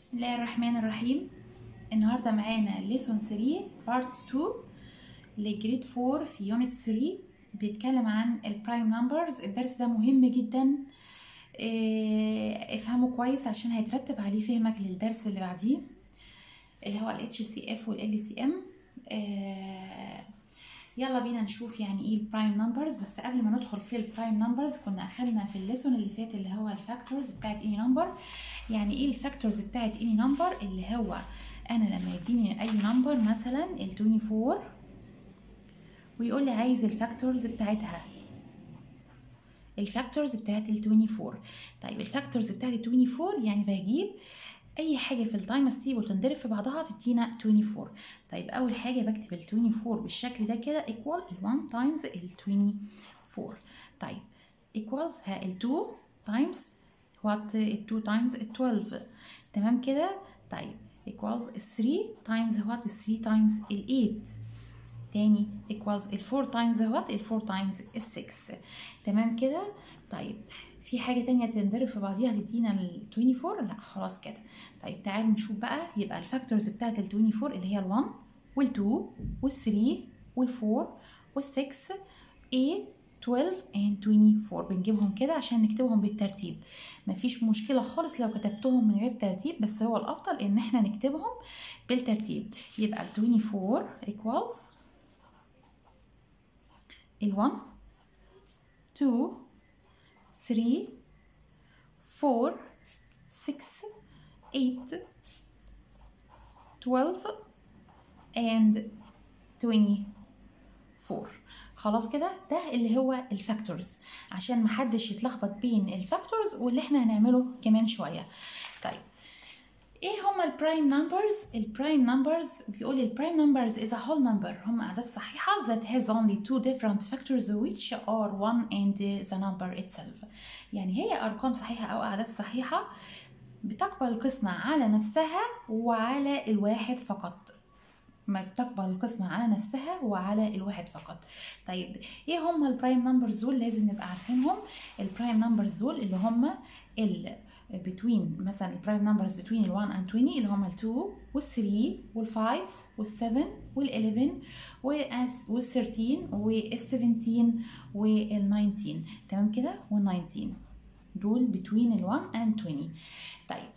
بسم الله الرحمن الرحيم النهارده معانا ليسون 3 بارت 2 لجريد 4 في يونت 3 بيتكلم عن البرايم نمبرز الدرس ده مهم جدا إيه، افهمه كويس عشان هيترتب عليه فهمك للدرس اللي بعديه اللي هو ال HCF وال LCM آه، يلا بينا نشوف يعني ايه البرايم نمبرز بس قبل ما ندخل في البرايم نمبرز كنا اخدنا في الليسون اللي فات اللي هو الفاكتورز بتاعت اني نمبر يعني ايه الفاكتورز بتاعت اني نمبر اللي هو انا لما يديني اي نمبر مثلا ال 24 ويقول لي عايز الفاكتورز بتاعتها الفاكتورز بتاعت ال 24 طيب الفاكتورز بتاعت ال 24 يعني بجيب اي حاجه في التايمز تيبل تنضرب في بعضها تدينا 24 طيب اول حاجه بكتب ال 24 بالشكل ده كده ايكوال ال 1 تايمز ال 24 طيب ايكوالز ها ال 2 تايمز وات ال 2 تايمز ال 12 تمام كده طيب equals ال 3 تايمز وات ال 3 تايمز ال 8 تاني equals ال 4 تايمز وات ال 4 تايمز ال 6 تمام كده طيب في حاجه تانية تنضرب في بعضيها تدينا ال 24 لا خلاص كده طيب تعالوا نشوف بقى يبقى الفاكتورز بتاعت ال 24 اللي هي ال 1 وال 2 وال 3 وال 4 وال 6 8 12 and 24 بنجيبهم كده عشان نكتبهم بالترتيب مفيش مشكلة خالص لو كتبتهم من غير ترتيب بس هو الأفضل إن احنا نكتبهم بالترتيب يبقى ال 24 equals ال 1 2 3 4 6 8 12 and 24 خلاص كده ده اللي هو الفاكتورز عشان محدش يتلخبط بين الفاكتورز واللي احنا هنعمله كمان شويه طيب ايه هما البرايم نمبرز البرايم نمبرز بيقول البرايم نمبرز is a whole number هم اعداد صحيحه that has only two different factors which are one and the number itself يعني هي ارقام صحيحه او اعداد صحيحه بتقبل القسمه على نفسها وعلى الواحد فقط ما بتقبل القسمة على نفسها وعلى الواحد فقط طيب ايه هم البرايم نمبرز دول لازم نبقى عارفينهم البرايم نمبرز دول اللي هم ال between مثلا البرايم نمبرز between ال 1 and 20 اللي هم ال 2 وال 3 وال 5 وال 7 وال 11 وال 13 وال 17 وال 19 تمام كده وال 19 دول between ال 1 and 20 طيب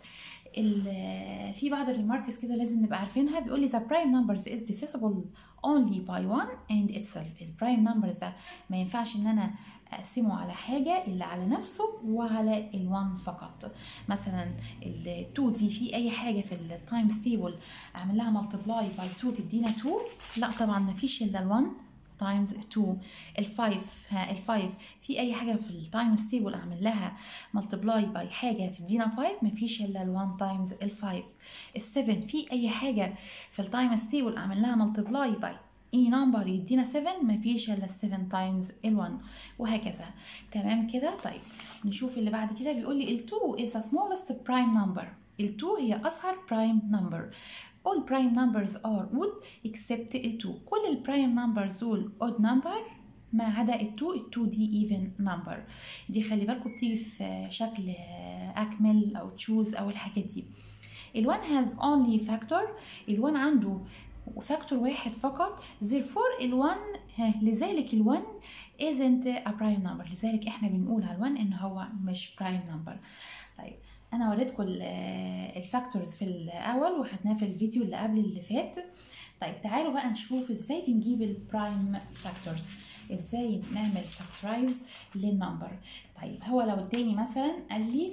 في بعض الريماركس كده لازم نبقى عارفينها بيقول لي the prime numbers is divisible only by one and itself البرايم نمبرز ده ما ينفعش ان انا اقسمه على حاجه الا على نفسه وعلى ال1 فقط مثلا ال2 دي في اي حاجه في التايمز تيبل اعمل لها ملتبلاي باي 2 تدينا 2 لا طبعا ما فيش الا ال1 تايمز 2 ال5 ها ال5 في اي حاجه في التايمز تيبل اعمل لها ملتبلاي باي حاجه تدينا 5 مفيش الا ال1 تايمز ال5 ال7 في اي حاجه في التايمز تيبل اعمل لها ملتبلاي باي اي نمبر يدينا 7 مفيش الا 7 تايمز ال1 وهكذا تمام كده طيب نشوف اللي بعد كده بيقول لي ال2 is the smallest prime number ال2 هي اصغر prime number all prime numbers are odd except ال2 كل البرايم نمبرز دول odd number ما عدا ال2 ال2 دي even number دي خلي بالكم بتيجي في شكل اكمل او تشوز او الحاجات دي ال1 has only factor ال1 عنده فاكتور واحد فقط therefore ال1 لذلك ال1 isn't a prime number لذلك احنا بنقول على ال1 ان هو مش prime number طيب انا وريتكم الفاكتورز في الاول وخدناه في الفيديو اللي قبل اللي فات طيب تعالوا بقى نشوف ازاي بنجيب البرايم فاكتورز ازاي نعمل فاكتورايز للنمبر طيب هو لو اداني مثلا قال لي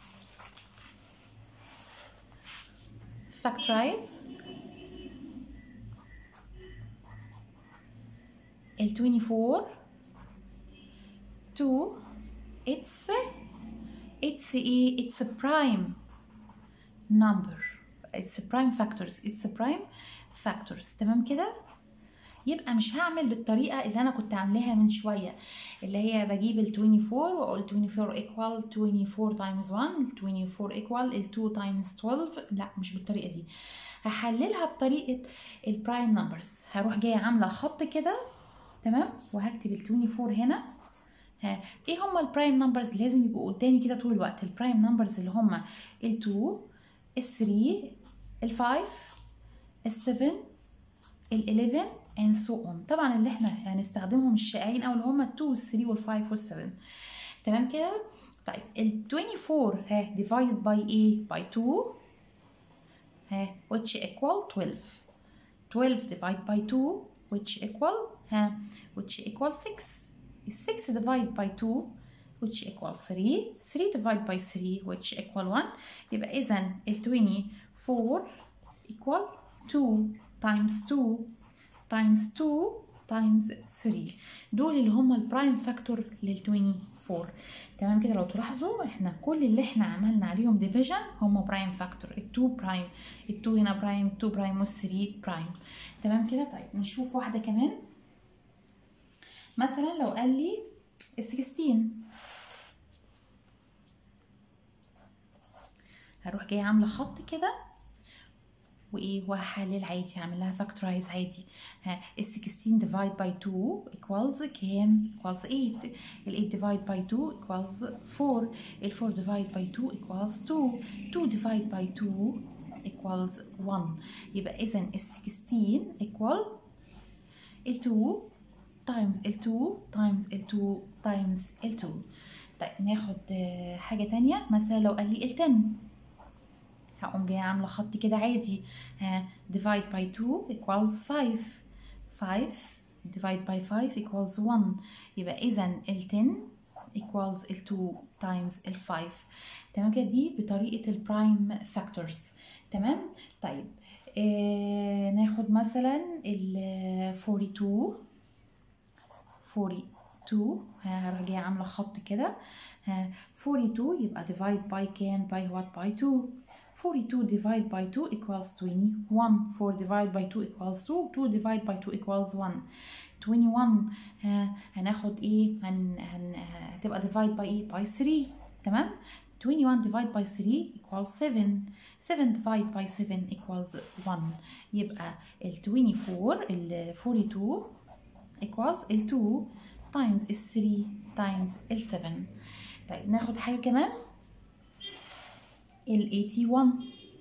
فاكتورايز ال 24 to its it's a it's a prime number it's a prime factors it's a prime factors تمام كده يبقى مش هعمل بالطريقة اللي أنا كنت عاملاها من شوية اللي هي بجيب ال 24 وأقول 24 equal 24 times 1 ال 24 equal ال 2 times 12 لا مش بالطريقة دي هحللها بطريقة البرايم نمبرز هروح جاية عاملة خط كده تمام وهكتب ال 24 هنا ها ايه هما البرايم نمبرز لازم يبقوا قدامي كده طول الوقت البرايم نمبرز اللي هما ال 2 ال 3 ال 5 ال 7 ال 11 and so on طبعا اللي احنا هنستخدمهم الشائعين او اللي هم ال 2 وال 3 وال 5 وال 7 تمام كده طيب ال 24 ها divided by ايه by 2 ها which equal 12 12 divided by 2 which equal ها which equal 6 6 divided by 2 which equal 3 3 divided by 3 which equal 1 يبقى إذا ال 24 equal 2 times 2 times 2 times 3 دول اللي هم البرايم فاكتور لل 24 تمام كده لو تلاحظوا احنا كل اللي احنا عملنا عليهم ديفيجن هم برايم فاكتور ال 2 برايم ال 2 هنا برايم 2 برايم وال 3 برايم تمام كده طيب نشوف واحده كمان مثلا لو قال لي ال 16 هروح جايه عامله خط كده وايه وهحلل عادي هعمل لها فاكتورايز عادي ها ال 16 ديفايد باي 2 equals كام equals 8 ال 8 ديفايد باي 2 equals 4 ال 4 ديفايد باي 2 equals 2 2 ديفايد باي 2 equals 1 يبقى اذا ال 16 equal ال 2 times ال 2 times ال 2 times ال 2 طيب ناخد حاجة تانية مثلا لو قال لي ال 10 هقوم جايه عامله خط كده عادي ها divide by 2 equals 5 5 divide by 5 equals 1 يبقى اذا ال 10 equals ال 2 times ال 5 تمام كده دي بطريقه البرايم فاكتورز تمام طيب آه ناخد مثلا ال 42 42 ها هروح جايه عامله خط كده ها 42 يبقى divide by كام by what by 2 42 divided by 2 equals 21 4 divided by 2 equals 2 2 divided by 2 equals 1 21 ها هناخد ايه هن هن هتبقى divide by ايه by 3 تمام 21 divided by 3 equals 7 7 divided by 7 equals 1 يبقى ال 24 ال 42 equals ال 2 times ال 3 times ال 7 طيب ناخد حاجة كمان ال 81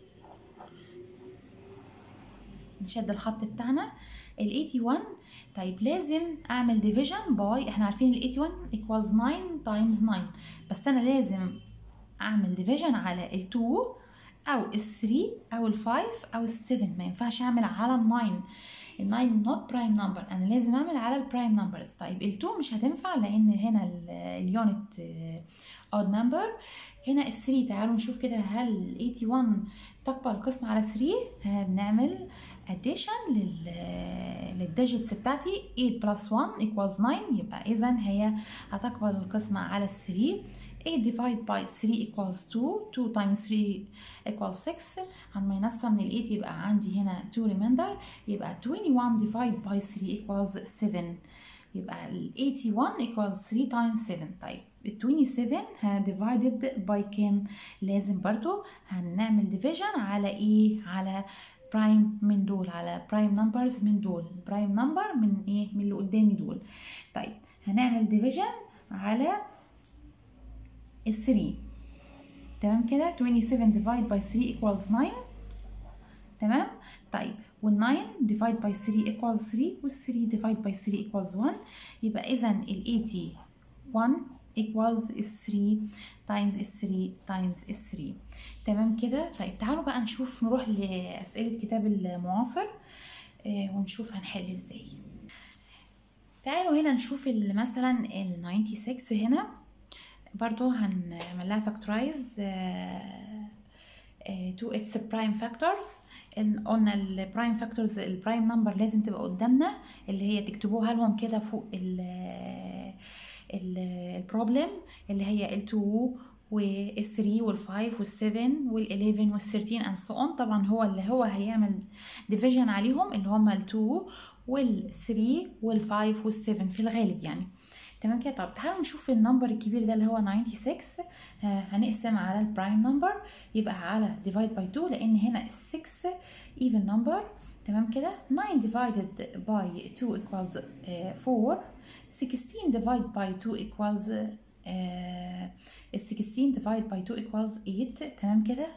نشد الخط بتاعنا ال 81 طيب لازم اعمل division باي احنا عارفين ال 81 equals 9 times 9 بس انا لازم اعمل division على ال 2 او ال 3 او ال 5 او ال 7 ما ينفعش اعمل على ال 9 ال 9 not prime number انا لازم اعمل على البرايم نمبرز طيب ال 2 مش هتنفع لان هنا اليونت odd number هنا ال 3 تعالوا نشوف كده هل 81 تقبل القسمة على 3 بنعمل addition لل للديجيتس بتاعتي 8 plus 1 equals 9 يبقى اذا هي هتقبل القسمة على 3 8 divided by 3 equals 2 2 times 3 equals 6 عندما ينصى من ال 8 يبقى عندي هنا 2 remainder يبقى 21 divided by 3 equals 7 يبقى ال 81 equals 3 times 7 طيب ال 27 ها divided by كام لازم برضو هنعمل division على ايه على برايم من دول على برايم نمبرز من دول برايم نمبر من ايه من اللي قدامي دول طيب هنعمل division على ال 3 تمام كده 27 divide by 3 equals 9 تمام طيب وال 9 divide by 3 equals 3 وال 3 divide by 3 equals 1 يبقى اذا ال 81 equals ال 3 times ال 3 times ال 3 تمام كده طيب تعالوا بقى نشوف نروح لأسئلة كتاب المعاصر آه ونشوف هنحل ازاي تعالوا هنا نشوف مثلا ال 96 هنا برضو هنعمل لها فاكتورايز تو اتس برايم فاكتورز قلنا البرايم فاكتورز البرايم نمبر لازم تبقى قدامنا اللي هي تكتبوها لهم كده فوق البروبلم اللي هي ال 2 وال 3 وال 5 وال 7 وال 11 وال 13 and so on طبعا هو اللي هو هيعمل ديفيجن عليهم اللي هم ال 2 وال 3 وال 5 وال 7 في الغالب يعني تمام كده طب تعالوا نشوف النمبر الكبير ده اللي هو 96 آه هنقسم على البرايم نمبر يبقى على divide by 2 لان هنا 6 even number تمام كده 9 divided by 2 equals آه 4 16 divided by 2 equals آه 16 divided by 2 equals 8 تمام كده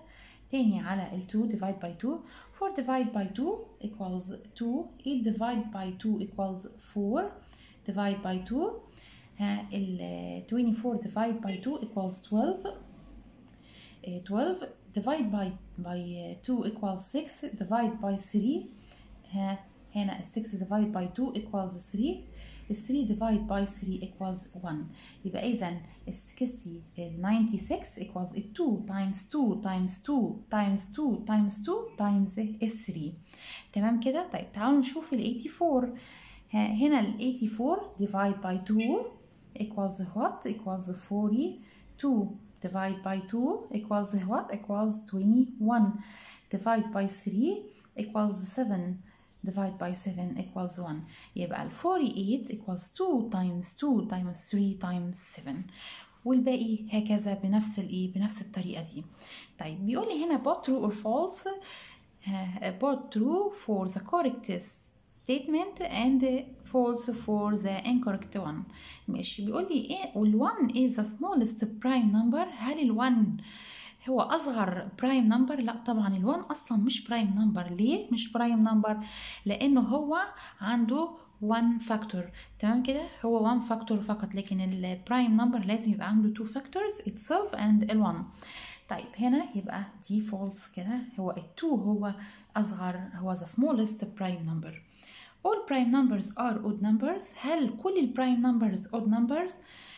تاني على ال 2 divide by 2 4 divide by 2 equals 2 8 divide by 2 equals 4 divide by 2 ها ال 24 divide by 2 equals 12 eh, 12 divide by by 2 equals 6 divide by 3 ها هنا ال 6 divide by 2 equals 3 ال 3 divide by 3 equals 1 يبقى إذا ال 60 ال 96 equals ال 2 times 2 times 2 times 2 times 2 times ال 3 تمام كده طيب تعالوا نشوف ال 84 ها هنا ال 84 divide by 2 equals what equals 42 divide by 2 equals what equals 21 divide by 3 equals 7 divide by 7 equals 1 يبقى ال 48 equals 2 times 2 times 3 times 7 والباقي هكذا بنفس الايه بنفس الطريقه دي طيب بيقول لي هنا both true or false uh, both true for the correct statement and false for the incorrect one ماشي بيقول لي ايه وال1 is the smallest prime number هل ال1 هو اصغر برايم نمبر لا طبعا ال1 اصلا مش برايم نمبر ليه مش برايم نمبر لانه هو عنده 1 فاكتور تمام كده هو 1 فاكتور فقط لكن البرايم نمبر لازم يبقى عنده 2 فاكتورز itself and ال1 طيب هنا يبقى دي فولس كده هو ال2 هو اصغر هو the smallest prime number all prime numbers are odd numbers هل كل البرايم numbers odd numbers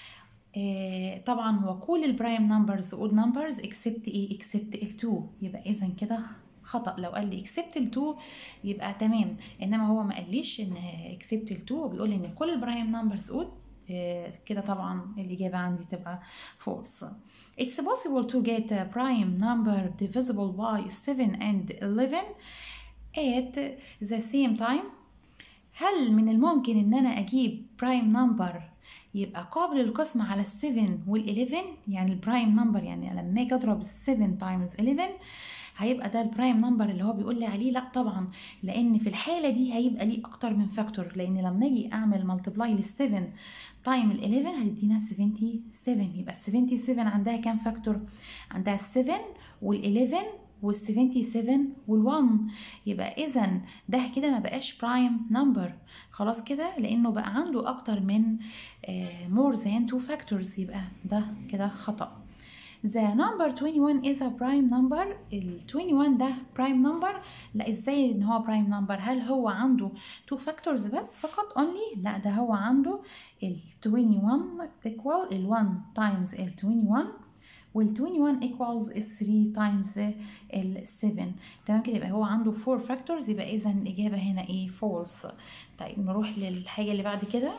آه طبعا هو كل البرايم نمبرز اود نمبرز اكسبت ايه اكسبت ال2 يبقى اذا كده خطا لو قال لي اكسبت ال2 يبقى تمام انما هو ما قاليش ان اكسبت ال2 وبيقول لي ان كل البرايم نمبرز اود آه كده طبعا الإجابة عندي تبقى false. It's possible to get a prime number divisible by 7 and 11 at the same time. هل من الممكن إن أنا أجيب prime number يبقى قابل للقسمة على ال 7 وال 11 يعني البرايم نمبر يعني لما اجي اضرب ال 7 تايمز 11 هيبقى ده البرايم نمبر اللي هو بيقول لي عليه لا طبعا لان في الحاله دي هيبقى ليه اكتر من فاكتور لان لما اجي اعمل ملتبلاي لل 7 تايم ال 11 هتدينا 77 يبقى ال 77 عندها كام فاكتور عندها ال 7 وال 11 وال 77 وال 1 يبقى اذا ده كده ما بقاش برايم نمبر خلاص كده لانه بقى عنده اكتر من more than two factors يبقى ده كده خطأ The number 21 is a prime number ال 21 ده prime number لا ازاي ان هو prime number هل هو عنده two factors بس فقط only لا ده هو عنده ال 21 equal ال 1 times ال 21 وال 21 equals 3 times ال 7 تمام كده يبقى هو عنده 4 factors يبقى اذا الاجابه هنا ايه false طيب نروح للحاجه اللي بعد كده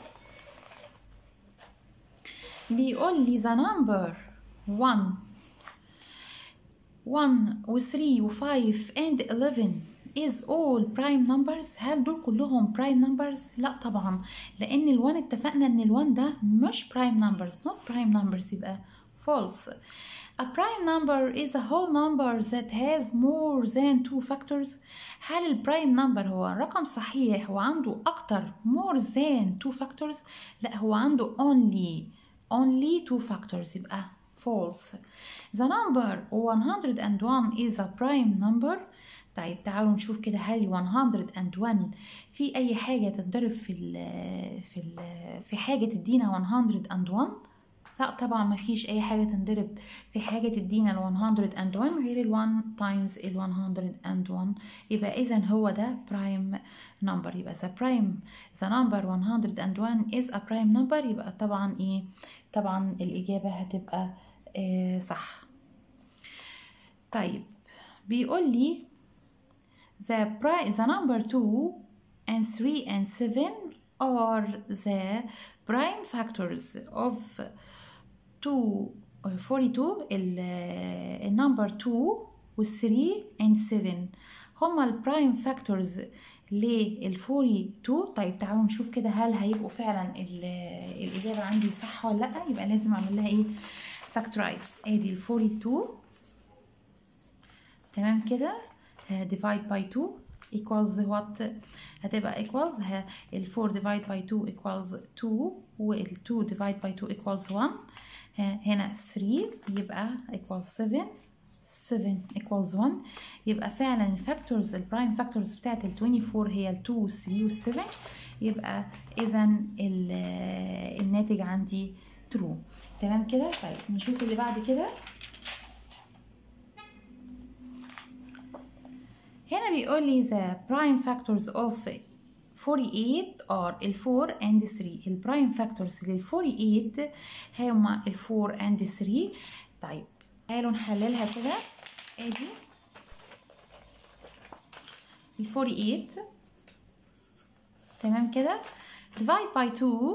بيقول لي the number 1 1 و 3 و 5 and 11 is all prime numbers هل دول كلهم prime numbers لا طبعا لان ال1 اتفقنا ان ال1 ده مش prime numbers not prime numbers يبقى false A prime number is a whole number that has more than two factors. هل البرايم نمبر هو رقم صحيح وعنده أكتر more than two factors؟ لا هو عنده only only two factors يبقى false. The number 101 is a prime number. طيب تعالوا نشوف كده هل 101 في أي حاجة تتضرب في ال في ال في حاجة تدينا 101 لا طبعا ما فيش اي حاجه تنضرب في حاجه تدينا ال 101 غير ال 1 تايمز ال 101 يبقى اذا هو ده برايم نمبر يبقى the prime the number 101 is a prime number يبقى طبعا ايه طبعا الاجابه هتبقى آه صح طيب بيقول لي the pri the number 2 and 3 and 7 are the prime factors of 2 42 النمبر 2 وال 3 and 7 هما البرايم فاكتورز لل 42 طيب تعالوا نشوف كده هل هيبقوا فعلا الإجابة عندي صح ولا لأ يبقى لازم أعمل لها إيه فاكتورايز ادي ال 42 تمام كده divide by 2 equals what هتبقى equals ال 4 divide by 2 equals 2 وال 2 divide by 2 equals 1 هنا 3 يبقى equals 7 7 equals 1 يبقى فعلا الفاكتورز البرايم فاكتورز بتاعت ال 24 هي ال 2 وال 3 وال 7 يبقى اذا الناتج عندي true تمام كده طيب نشوف اللي بعد كده هنا بيقول لي the prime factors of 48 are ال 4 and 3 البرايم فاكتورز لل 48 هما ال 4 and 3 طيب تعالوا نحللها كده ادي ال 48 تمام كده divide by 2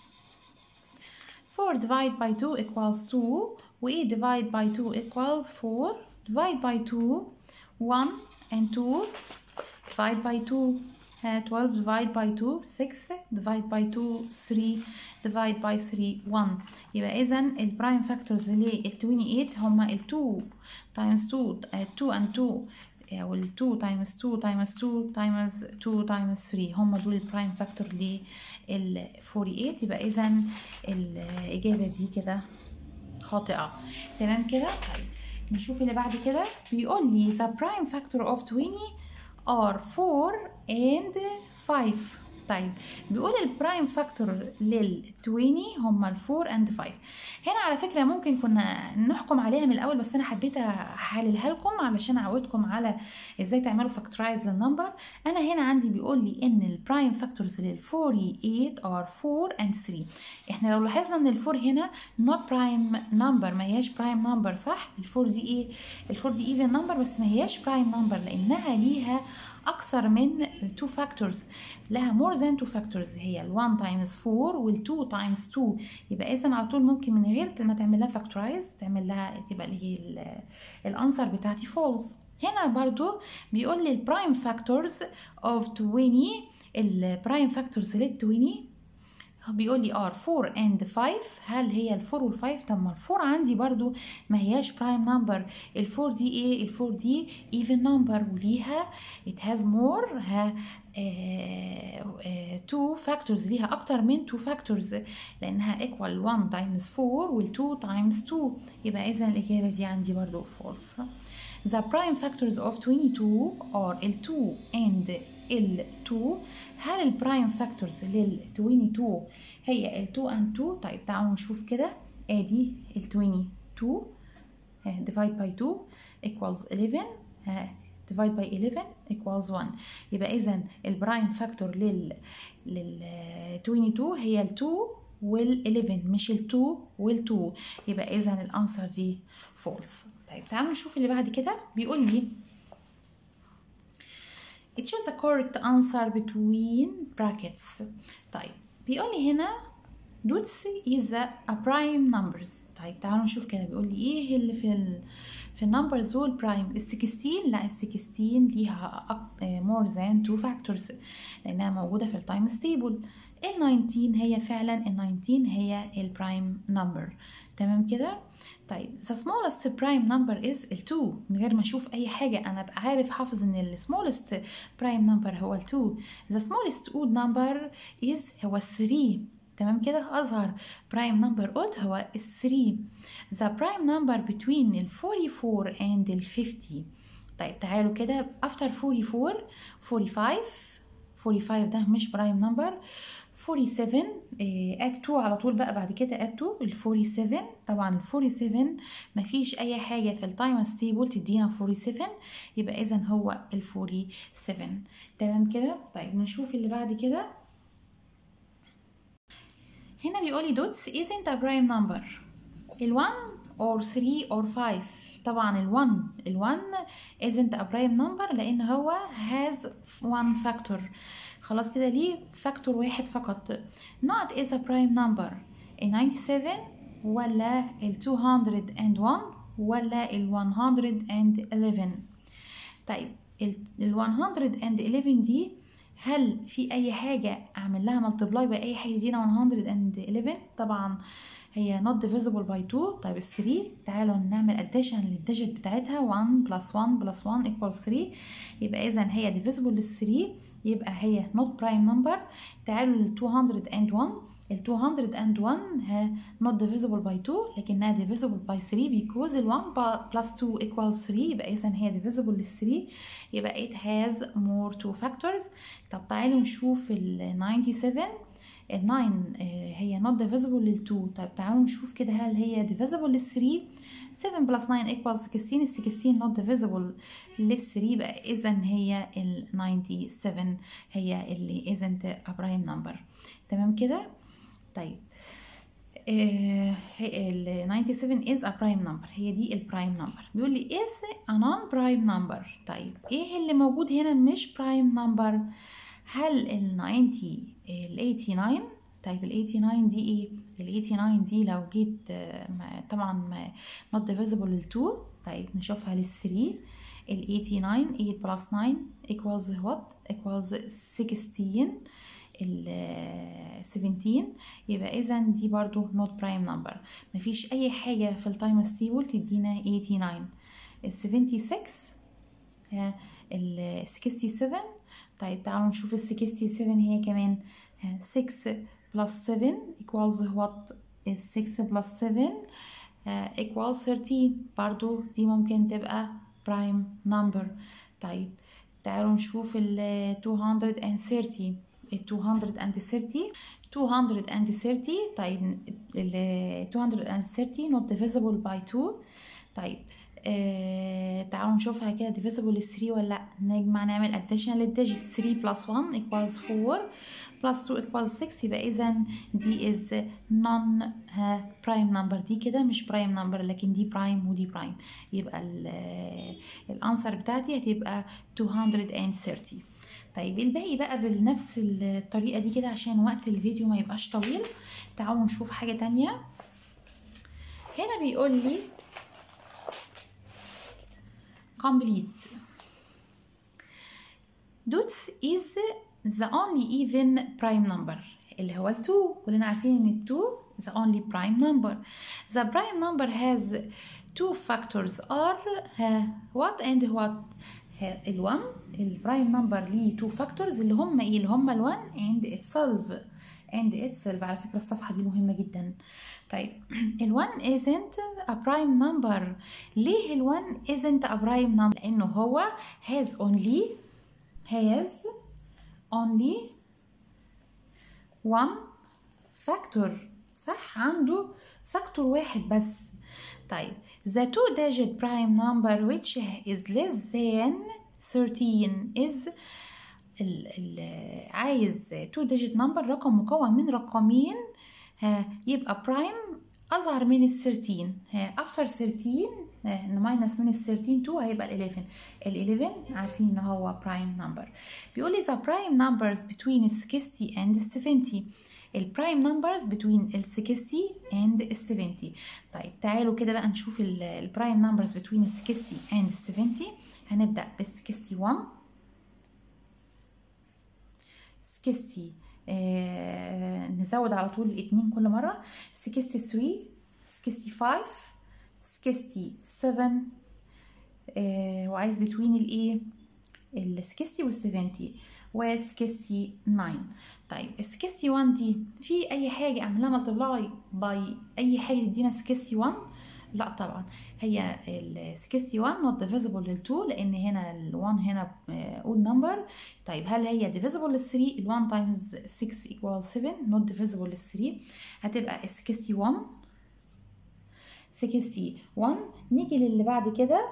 4 divide by 2 equals 2 و 8 divide by 2 equals 4 divide by 2 1 and 2 divide by 2 uh, 12 divide by 2 6 divide by 2 3 divide by 3 1 يبقى اذا البرايم فاكتورز لل 28 هما ال 2 times 2 uh, 2 and 2 او ال 2 times 2 times 2 times 2 times 3 هم دول البرايم فاكتور لل 48 يبقى اذا الاجابه دي كده خاطئه تمام كده طيب نشوف اللي بعد كده بيقول لي the prime factor of 20 are 4 and 5 طيب بيقول البرايم فاكتور لل 20 هم ال 4 اند 5 هنا على فكره ممكن كنا نحكم عليها من الاول بس انا حبيت احللها لكم علشان اعودكم على ازاي تعملوا فاكتورايز للنمبر انا هنا عندي بيقول لي ان البرايم فاكتورز لل 48 ار 4 اند 3 احنا لو لاحظنا ان ال 4 هنا نوت برايم نمبر ما هياش برايم نمبر صح ال 4 دي ايه ال 4 دي ايفن نمبر بس ما هياش برايم نمبر لانها ليها اكثر من 2 فاكتورز لها more than 2 فاكتورز هي ال 1 times 4 وال 2 times 2 يبقى اذا على طول ممكن من غير ما تعمل لها فاكتورايز تعمل لها تبقى اللي هي الانسر بتاعتي فولس هنا برضو بيقول لي البرايم فاكتورز اوف 20 البرايم فاكتورز لل 20 بيقول لي ار 4 اند 5 هل هي ال 4 وال 5 طب ما ال 4 عندي برضو ما هياش برايم نمبر ال 4 دي ايه ال 4 دي ايفن نمبر وليها it has more ها 2 فاكتورز ليها اكتر من 2 فاكتورز لانها equal 1 times 4 وال 2 times 2 يبقى اذا الاجابه دي عندي برضو false the prime factors of 22 are ال 2 and ال 2 هل البرايم فاكتورز لل 22 هي ال 2 and 2 طيب تعالوا نشوف كده ادي ال 22 divide by 2 equals 11 divide by 11 equals 1 يبقى اذا البرايم فاكتور لل لل 22 هي ال 2 وال 11 مش ال 2 وال 2 يبقى اذا الانسر دي فولس طيب تعالوا نشوف اللي بعد كده بيقول لي choose the correct answer between brackets طيب بيقول لي هنا دوتس is a prime numbers طيب تعالوا نشوف كده بيقول لي ايه اللي في ال في النمبرز دول برايم ال 16 لا ال 16 ليها more than two factors لانها موجوده في التايمز تيبل ال 19 هي فعلا ال 19 هي البرايم نمبر تمام كده طيب the smallest prime number is ال 2 من غير ما اشوف اي حاجه انا ابقى عارف حافظ ان ال smallest prime number هو ال 2 the smallest odd number is هو ال 3 تمام كده اصغر برايم نمبر odd هو ال 3 the prime number between ال 44 and ال 50 طيب تعالوا كده after 44 45 45 ده مش برايم نمبر 47 اد 2 على طول بقى بعد كده اد 2 ال 47 طبعا ال 47 مفيش اي حاجه في التايم ستيبل تدينا 47 يبقى اذا هو ال 47 تمام كده طيب نشوف اللي بعد كده هنا بيقول لي دوتس isn't a prime number ال 1 or 3 or 5 طبعا ال 1 ال 1 isn't a prime number لان هو has one factor خلاص كده ليه فاكتور واحد فقط not is a prime number ال 97 ولا ال 201 ولا ال 111 طيب ال 111 دي هل في اي حاجه اعمل لها ملتبلاي باي حاجه يدينا 111 طبعا هي not divisible by 2 طيب ال 3 تعالوا نعمل addition للديجيت بتاعتها 1 plus 1 plus 1 equals 3 يبقى اذا هي divisible لل 3 يبقى هي not prime number تعالوا لل 201 ال 201 ها not divisible by 2 لكنها divisible by 3 because ال 1 plus 2 equals 3 يبقى إذا هي divisible لل 3 يبقى it has more two factors طب تعالوا نشوف ال 97 ال 9 هي not divisible لل 2 طب تعالوا نشوف كده هل هي divisible لل 3 7 plus 9 equals 16 ال 16 not divisible لل 3 يبقى إذا هي ال 97 هي اللي isn't a prime number تمام كده طيب آه ال 97 is a prime number هي دي البرايم نمبر بيقول لي is a non prime number طيب ايه اللي موجود هنا مش prime number هل ال 90 ال 89 طيب ال 89 دي ايه ال 89 دي لو جيت ما طبعا ما not divisible لل 2 طيب نشوفها لل 3 ال 89 8 plus 9 equals what equals 16 ال 17 يبقى اذا دي برضو not prime number مفيش اي حاجه في التايمز تيبل تدينا 89 ال 76 ال 67 طيب تعالوا نشوف ال 67 هي كمان 6 plus 7 equals what is 6 plus 7 uh, equals 13 برضو دي ممكن تبقى prime number طيب تعالوا نشوف ال 230 ال 230 230 طيب ال 230 not divisible by 2 طيب آه تعالوا نشوفها كده divisible لل 3 ولا لا نجمع نعمل addition للديجيت 3 plus 1 equals 4 plus 2 equals 6 يبقى اذا دي is non prime number دي كده مش prime number لكن دي prime ودي prime يبقى الانسر بتاعتي هتبقى 230 طيب الباقي بقى بنفس الطريقة دي كده عشان وقت الفيديو ما يبقاش طويل تعالوا نشوف حاجة تانية هنا بيقول لي complete دوتس is the only even prime number اللي هو ال 2 كلنا عارفين ان ال 2 the only prime number the prime number has two factors are uh, what and what ال 1 البرايم نمبر ليه two factors اللي هم ايه اللي هم ال 1 and itself and itself على فكرة الصفحة دي مهمة جدا طيب ال 1 isn't a prime number ليه ال 1 isn't a prime number لأنه هو has only has only one factor صح عنده فاكتور واحد بس طيب the two digit prime number which is less than 13 is ال ال عايز two digit number رقم مكون من رقمين ها يبقى prime أصغر من ال 13 ها after 13 ماينس من ال 13 2 هيبقى ال 11 ال 11 عارفين ان هو prime number بيقول لي the prime numbers between ال 60 and 70 البرايم نمبرز بتوين ال 60 and ال 70 طيب تعالوا كده بقى نشوف البرايم نمبرز بتوين ال 60 and ال 70 هنبدأ بال 61 60 آه نزود على طول الاتنين كل مرة 63 65 67 آه وعايز بتوين الايه ال 60 وال 70 و 69 طيب ال 61 دي في اي حاجه اعملها ملتبلاي باي اي حاجه تدينا 61 لا طبعا هي ال 61 not divisible لل 2 لان هنا ال 1 هنا اول نمبر طيب هل هي divisible لل 3 ال 1 times 6 equals 7 not divisible لل 3 هتبقى ال 61 61 نيجي للي بعد كده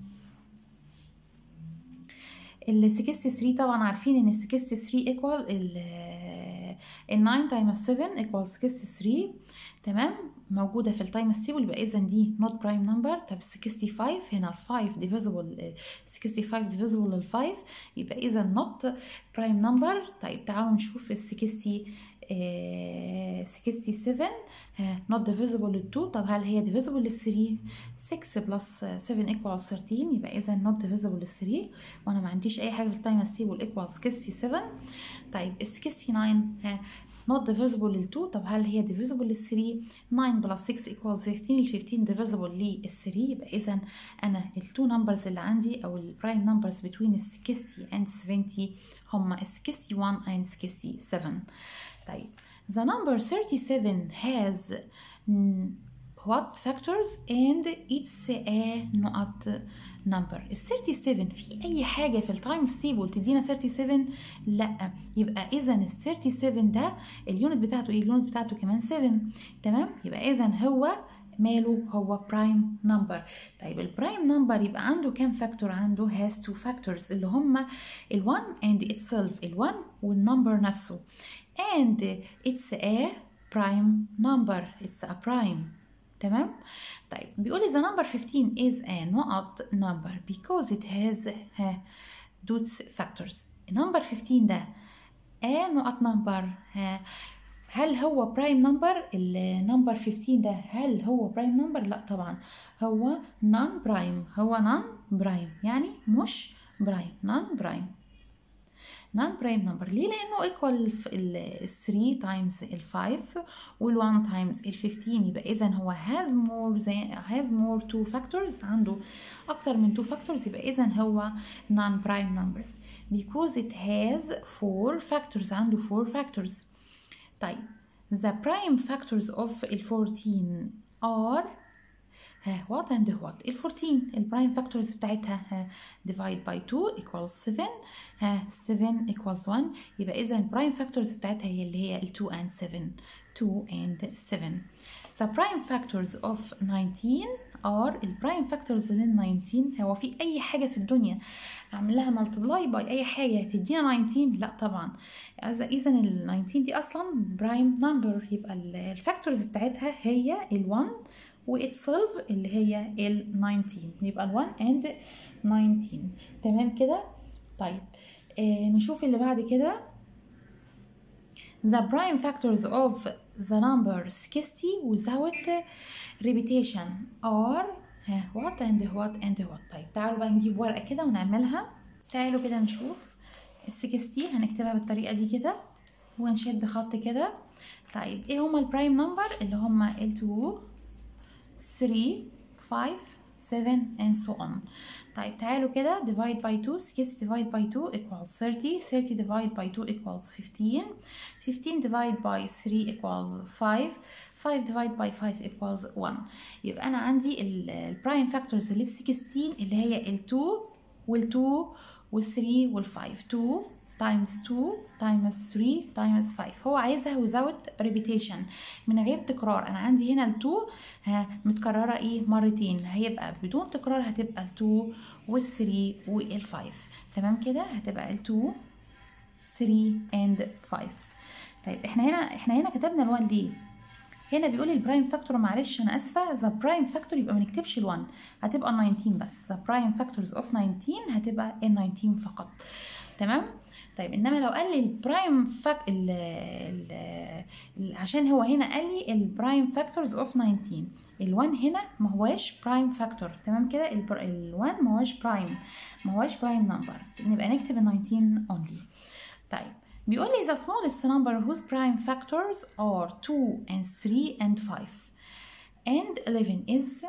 ال 63 طبعا عارفين ان ال 63 equal ال ال 9 times 7 equals 63 تمام موجوده في التايمز تيبل يبقى اذا دي not prime number طب ال 65 هنا ال 5 divisible 65 divisible لل 5 يبقى اذا not prime number طيب تعالوا نشوف ال 60 آه 67 آه not divisible لل 2 طب هل هي divisible لل 3 6 plus 7 equals 13 يبقى اذا not divisible لل 3 وانا ما عنديش اي حاجه في التايمز تيبل equals 67 طيب ال 69 آه not divisible لل 2 طب هل هي divisible لل 3 9 plus 6 equals 15 ال 15 divisible لل 3 يبقى اذا انا ال 2 numbers اللي عندي او ال prime numbers between ال 60 and 70 هما ال 61 and 67 طيب the number 37 has mm, what factors and it's a نقط number ال 37 في اي حاجه في التايمز تيبل تدينا 37 لا يبقى اذا ال 37 ده اليونت بتاعته ايه اليونت بتاعته كمان 7 تمام يبقى اذا هو ماله هو برايم نمبر طيب البرايم نمبر يبقى عنده كام فاكتور عنده has two factors اللي هما ال1 and itself ال1 والنمبر نفسه and it's a prime number it's a prime تمام طيب بيقول لي the number 15 is a نقط number because it has ها دوتس factors number 15 ده a نقط number ها هل هو برايم نمبر النمبر 15 ده هل هو برايم نمبر لا طبعا هو نون برايم هو نون برايم يعني مش برايم نون برايم نون برايم نمبر ليه لانه ايكوال ال 3 تايمز ال 5 وال 1 تايمز ال 15 يبقى اذا هو has more than has more two factors عنده اكتر من two factors يبقى اذا هو non prime numbers because it has four factors عنده four factors طيب the prime factors of ال 14 are ها what and what ال 14 البرايم factors بتاعتها ها divide by 2 equals 7 ها 7 equals 1 يبقى إذا البرايم factors بتاعتها هي اللي هي ال 2 and 7 2 and 7 the prime factors of 19 are البرايم factors لل 19 هو في أي حاجة في الدنيا أعمل لها multiply by أي حاجة تدينا 19 لا طبعا إذا إذا ال 19 دي أصلا برايم نمبر يبقى الفاكتورز بتاعتها هي ال 1 واتسولف اللي هي ال 19 يبقى ال 1 and 19 تمام كده طيب آه نشوف اللي بعد كده the prime factors of the number 60 without repetition are ها what and what and what طيب تعالوا بقى نجيب ورقة كده ونعملها تعالوا كده نشوف ال 60 هنكتبها بالطريقة دي كده ونشد خط كده طيب ايه هما البرايم نمبر اللي هما ال 2 3 5 7 and so on طيب تعالوا كده divide by 2 60 divide by 2 equals 30 30 divide by 2 equals 15 15 divide by 3 equals 5 5 divide by 5 equals 1 يبقى أنا عندي البرايم فاكتورز لل 16 اللي هي ال 2 وال 2 وال 3 وال 5 2 times 2 times 3 times 5 هو عايزها without repetition من غير تكرار انا عندي هنا ال 2 ها متكرره ايه مرتين هيبقى بدون تكرار هتبقى ال 2 وال 3 وال 5 تمام كده هتبقى ال 2 3 and 5 طيب احنا هنا احنا هنا كتبنا ال 1 ليه هنا بيقول لي البرايم فاكتور معلش انا اسفه ذا برايم فاكتور يبقى ما نكتبش ال 1 هتبقى ال 19 بس ذا برايم فاكتورز اوف 19 هتبقى ال 19 فقط تمام طيب انما لو قال لي البرايم فاك ال ال ال عشان هو هنا قال لي البرايم فاكتورز اوف 19 ال1 هنا ما هواش برايم فاكتور تمام كده ال1 ما هواش برايم ما هواش برايم نمبر نبقى نكتب ال 19 only طيب بيقول لي the smallest number whose prime factors are 2 and 3 and 5 and 11 is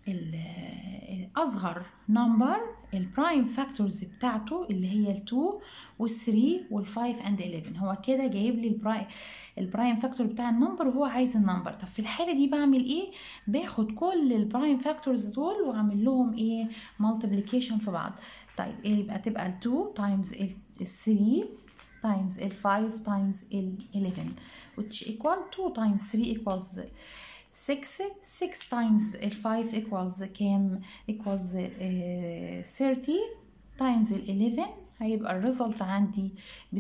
الأصغر نمبر البرايم فاكتورز بتاعته اللي هي ال 2 وال 3 وال 5 and 11 هو كده جايب لي البرايم البرايم فاكتور بتاع النمبر وهو عايز النمبر طب في الحالة دي بعمل ايه باخد كل البرايم فاكتورز دول واعمل لهم ايه مالتيبليكيشن في بعض طيب ايه يبقى تبقى ال 2 تايمز ال 3 times ال 5 times ال 11 which equal 2 times 3 equals 6 6 times ال 5 equals كام equals uh, 30 times ال 11 هيبقى الريزلت عندي ب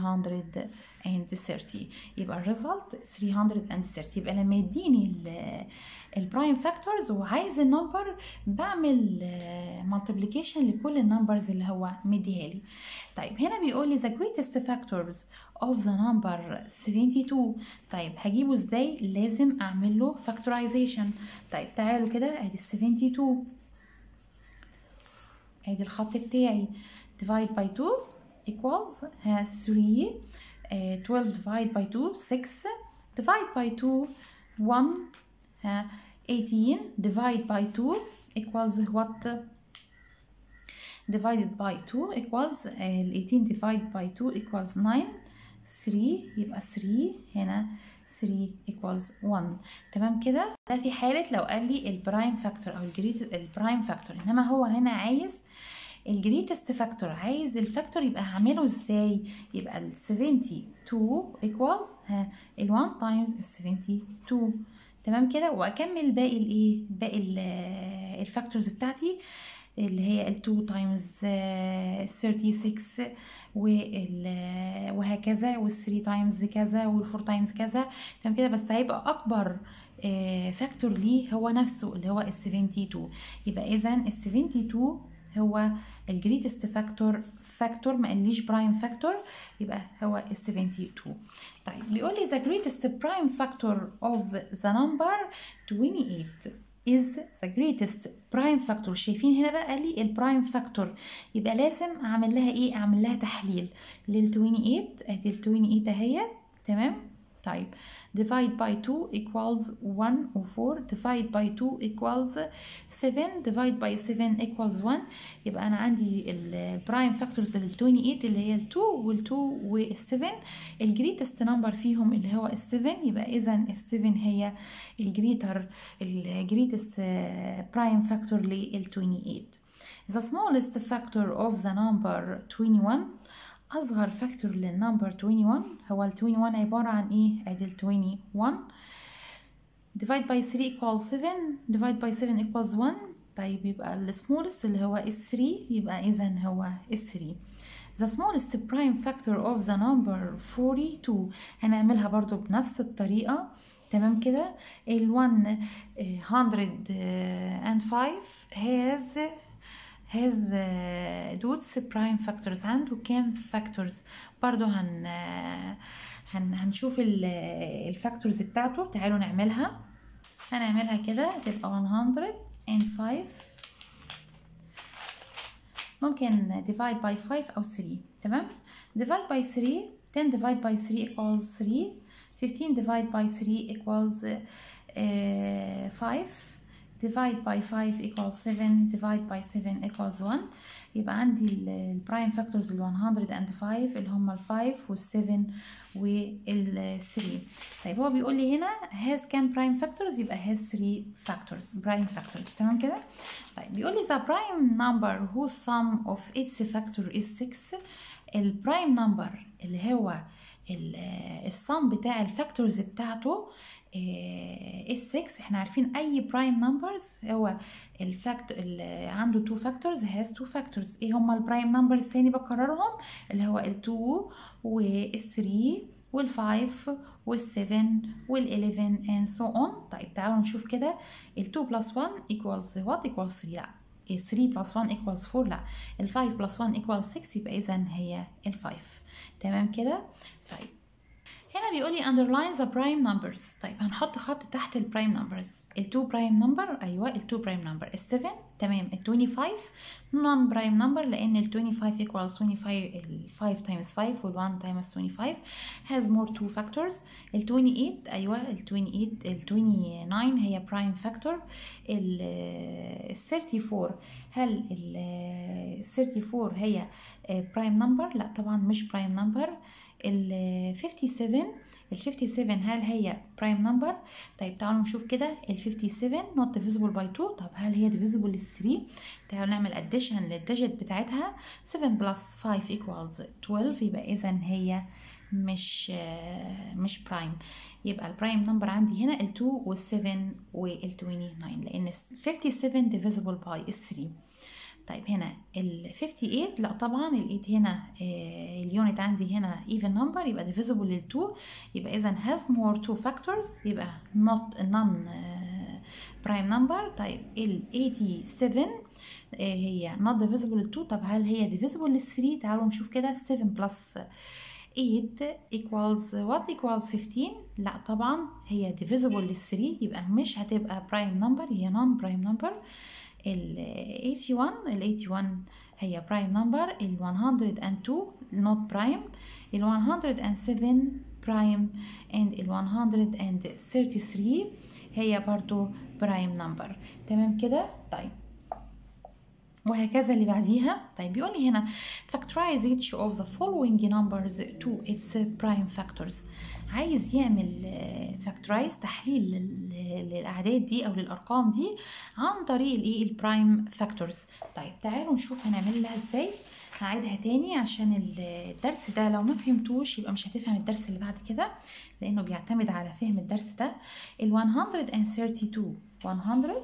330 يبقى الريزلت 330 يبقى لما يديني البرايم فاكتورز وعايز النمبر بعمل مالتيبليكيشن لكل النمبرز اللي هو مديها لي طيب هنا بيقول لي the greatest factors of the number 72 طيب هجيبه ازاي لازم اعمل له factorization طيب تعالوا كده ادي 72 ادي الخط بتاعي divide by 2 equals has 3 uh, 12 divide by 2 6 divide by 2 1 uh, 18 divide by 2 equals what divided by 2 equals uh, 18 divided by 2 equals 9 3 يبقى 3 هنا 3 equals 1 تمام كده ده في حالة لو قال لي البرايم فاكتور أو الجريت البرايم فاكتور إنما هو هنا عايز الجريتست فاكتور عايز الفاكتور يبقى هعمله ازاي يبقى ال 72 equals ها ال 1 times ال 72 تمام كده واكمل باقي الايه باقي الفاكتورز بتاعتي اللي هي ال 2 تايمز 36 وال وهكذا وال 3 تايمز كذا وال 4 تايمز كذا تمام كده بس هيبقى اكبر فاكتور ليه هو نفسه اللي هو ال 72 يبقى اذا ال 72 هو الجريتست فاكتور فاكتور ما قاليش برايم فاكتور يبقى هو ال 72 طيب بيقول لي the greatest prime factor of the number 28 is the greatest prime factor شايفين هنا بقى قال لي البرايم فاكتور يبقى لازم اعمل لها ايه اعمل لها تحليل لل 28 ادي ال 28 اهي تمام طيب divide by 2 equals 1 و 4 divide by 2 equals 7 divide by 7 equals 1 يبقى انا عندي البرايم فاكتورز لل 28 اللي هي ال 2 وال 2 وال 7 الجريتست نمبر فيهم اللي هو ال 7 يبقى اذا ال 7 هي الجريتر الجريتست برايم فاكتور لل 28 The smallest factor of the number 21 أصغر فاكتور للنمبر 21 هو ال 21 عبارة عن إيه؟ أدي ال 21 divide by 3 equals 7 divide by 7 equals 1 طيب يبقى ال smallest اللي هو ال 3 يبقى إذا هو ال 3 The smallest prime factor of the number 42 هنعملها برضو بنفس الطريقة تمام كده ال 105 has has دوتس برايم فاكتورز عنده كام فاكتورز برضو هن هن هنشوف الفاكتورز بتاعته تعالوا نعملها هنعملها كده تبقى 105 ممكن divide by 5 أو 3 تمام divide by 3 10 divide by 3 equals 3 15 divide by 3 equals uh, 5 divide by 5 equals 7 divide by 7 equals 1 يبقى عندي البرايم فاكتورز ال 105 اللي هم ال 5 وال 7 وال 3 طيب هو بيقول لي هنا has كام برايم فاكتورز يبقى has 3 فاكتورز برايم فاكتورز تمام كده طيب بيقول لي the prime number whose sum of its factor is 6 البرايم نمبر اللي هو الصم بتاع الفاكتورز بتاعته اس 6 احنا عارفين اي برايم نمبرز هو الفاكت اللي عنده 2 فاكتورز هاز 2 فاكتورز ايه هما البرايم نمبرز تاني بكررهم اللي هو ال 2 وال 3 وال 5 وال 7 وال 11 and so on طيب تعالوا نشوف كده ال 2 plus 1 equals what equals 3 لا 3 plus 1 equals 4 لا ال 5 plus 1 equals 6 يبقى اذا هي ال 5 تمام كده طيب هنا بيقول لي underline the prime numbers طيب هنحط خط تحت البرايم نمبرز ال 2 برايم نمبر ايوه ال 2 برايم نمبر ال 7 تمام ال 25 نون برايم نمبر لان ال 25 equals 25 ال 5 times 5 وال 1 times 25 has more two factors ال 28 ايوه ال 28 ال 29 هي برايم فاكتور ال 34 هل ال 34 هي برايم نمبر لا طبعا مش برايم نمبر ال 57 ال 57 هل هي برايم نمبر طيب تعالوا نشوف كده ال 57 not divisible by 2 طب هل هي divisible لل 3 تعالوا نعمل addition للديجيت بتاعتها 7 plus 5 equals 12 يبقى اذا هي مش مش برايم يبقى البرايم نمبر عندي هنا ال 2 وال 7 وال 29 لان 57 divisible by 3 طيب هنا ال 58 لا طبعا ال 8 هنا آه اليونت عندي هنا even number يبقى divisible لل 2 يبقى اذا has more two factors يبقى not non آه prime number طيب ال 87 آه هي not divisible لل 2 طب هل هي divisible لل 3 تعالوا نشوف كده 7 plus 8 equals what equals 15 لا طبعا هي divisible لل 3 يبقى مش هتبقى prime number هي non prime number ال 81 ال 81 هي prime number ال 102 not prime ال 107 prime and ال 133 هي برضو prime number تمام كده طيب وهكذا اللي بعديها طيب بيقول لي هنا factorize each of the following numbers to its prime factors عايز يعمل factorize تحليل للاعداد دي او للارقام دي عن طريق الايه البرايم فاكتورز طيب تعالوا نشوف هنعملها ازاي هعيدها تاني عشان الدرس ده لو ما فهمتوش يبقى مش هتفهم الدرس اللي بعد كده لانه بيعتمد على فهم الدرس ده ال 132 100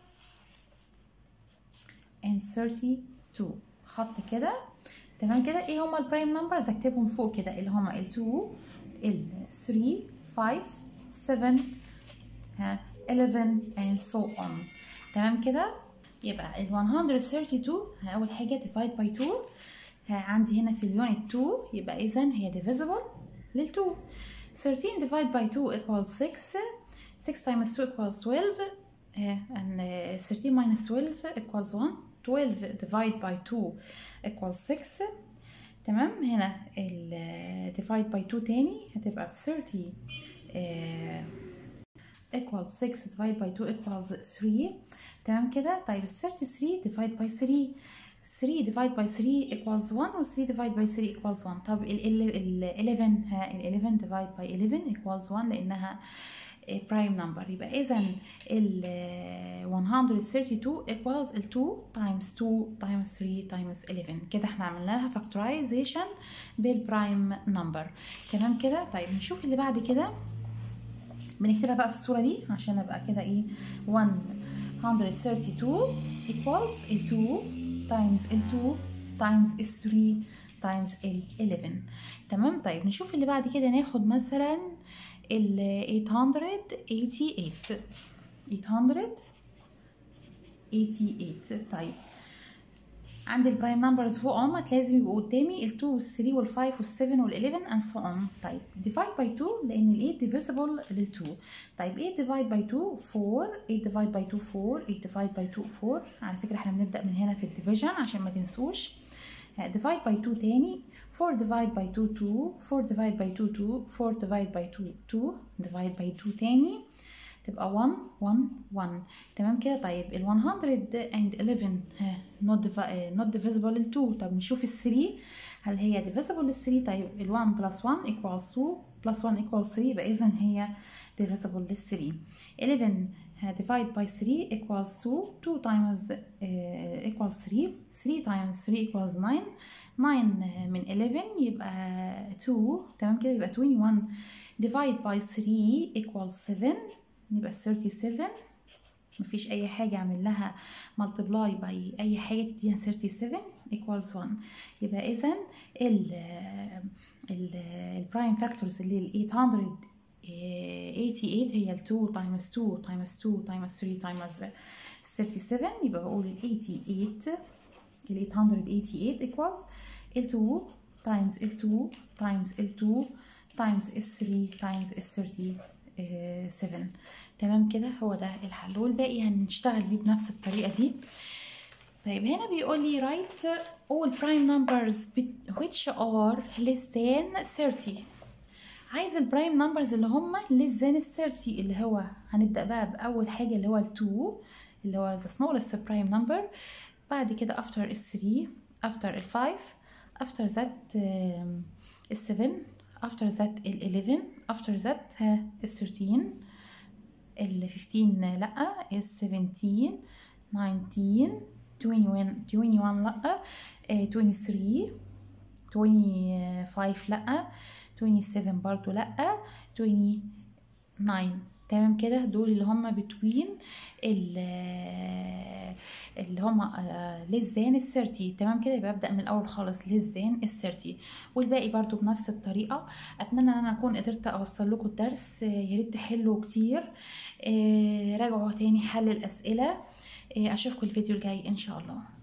and 32 خط كده تمام كده ايه هما البرايم نمبرز اكتبهم فوق كده اللي هما ال 2 ال 3 5 7 ها 11 and so on تمام كده يبقى ال 132 اول حاجه divide by 2 عندي هنا في اليونت 2 يبقى اذا هي divisible لل 2 13 divide by 2 equals 6 6 times 2 equals 12 and 13 minus 12 equals 1 12 divide by 2 equals 6 تمام هنا ال divide by 2 تاني هتبقى 30 uh, equals 6 divide by 2 equals 3 تمام كده طيب ال 33 divide by 3 3 divide by 3 equals 1 و 3 divide by 3 equals 1 طب ال ال 11 ها ال 11 divide by 11 equals 1 لانها prime number يبقى اذا ال 132 equals ال 2 times 2 times 3 times 11 كده احنا عملنا لها factorization بالبرايم نمبر تمام كده طيب نشوف اللي بعد كده بنكتبها بقى في الصورة دي عشان ابقى كده ايه 132 equals ال 2 times ال 2 times ال 3 times ال 11 تمام طيب نشوف اللي بعد كده ناخد مثلا ال 888 888 طيب عند البرايم نمبرز فوق اهمت لازم يبقوا قدامي ال 2 وال 3 وال 5 وال 7 وال 11 and so on طيب divide by 2 لان ال 8 divisible لل 2 طيب 8 divide by 2 4 8 divide by 2 4 8 divide by 2 4 على فكره احنا بنبدا من هنا في الديفيجن عشان ما تنسوش divide by 2 تاني 4 divide by 2 2 4 divide by 2 2 4 divide by 2 2 divide by 2 تاني تبقى 1 1 1 تمام كده طيب ال 111 ها not not divisible لل 2 طب نشوف ال 3 هل هي divisible لل 3 طيب ال 1 plus 1 equals 2 plus 1 equals 3 يبقى اذا هي divisible لل 3 11 divide by 3 equals 2 2 times uh, equals 3 3 times 3 equals 9 9 من 11 يبقى 2 تمام كده يبقى 21 divide by 3 equals 7 يبقى 37 مفيش اي حاجة اعمل لها multiply by اي حاجة تدينا 37 equals 1 يبقى اذا ال ال البرايم فاكتورز اللي ال 800 88 هي ال 2 times 2 times 2 times 3 times 37 يبقى بقول ال 88 ال 888 equals ال 2 times ال 2 times ال 2 times ال 3 times ال 37 تمام كده هو ده الحل والباقي هنشتغل بيه بنفس الطريقة دي طيب هنا بيقول لي write all prime numbers which are less than 30 عايز البرايم نمبرز اللي هم less than ال 30 اللي هو هنبدأ بقى بأول حاجة اللي هو ال 2 اللي هو the smallest prime number بعد كده after ال 3 after ال 5 after that ال 7 after that ال 11 after that ها ال 13 ال 15 لأ ال 17 19 21 21 لأ 23 25 لأ 27 برضو لأ 29 تمام كده دول اللي هم بتوين اللي هم للزان السيرتي تمام كده يبقى ابدا من الاول خالص للزان السيرتي والباقي برضو بنفس الطريقه اتمنى ان انا اكون قدرت اوصل لكم الدرس يا ريت تحلوا كتير راجعوا تاني حل الاسئله اشوفكم الفيديو الجاي ان شاء الله